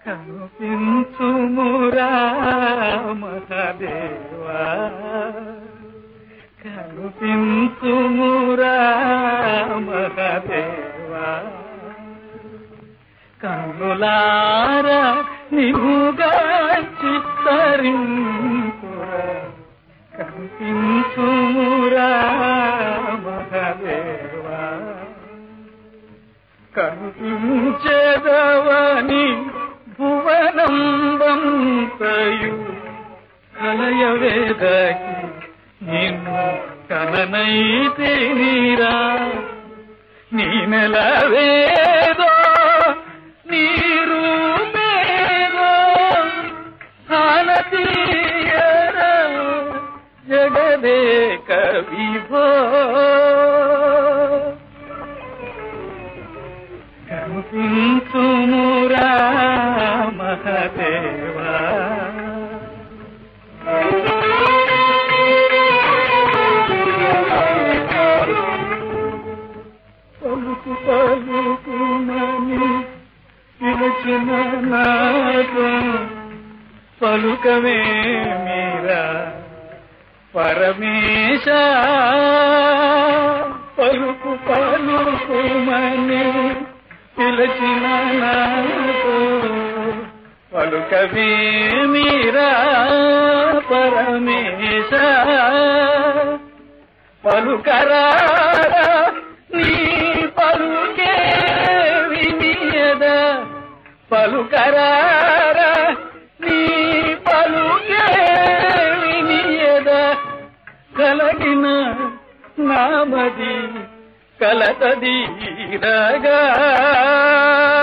కనుపించుమురా మహదేవా కనుపించుమురా మహదేవా కన్నులార నిలుగా చిత్తరింపురా కనిపించుమురా మహదేవా కనిపించదవని భువనంబంతయు కలయవేదకి నిన్ను కననైతే నీరా నీ నెలవేదో నీరు మేదో హానతీయర జగదేక విభో కనిపించుమురా మహదేవా పలుకు పలుకుమని పిలిచిన నాతో పలుకవే మీరా పరమేశ పలుకు పలుకుమని పిలిచిన నాతో పలుకవే మీరా పరమేశ పలుకరా నీ పలుకే వినియద పలుకరా నీ పలుకే వినియద కలగిన నామది కలతదీరగా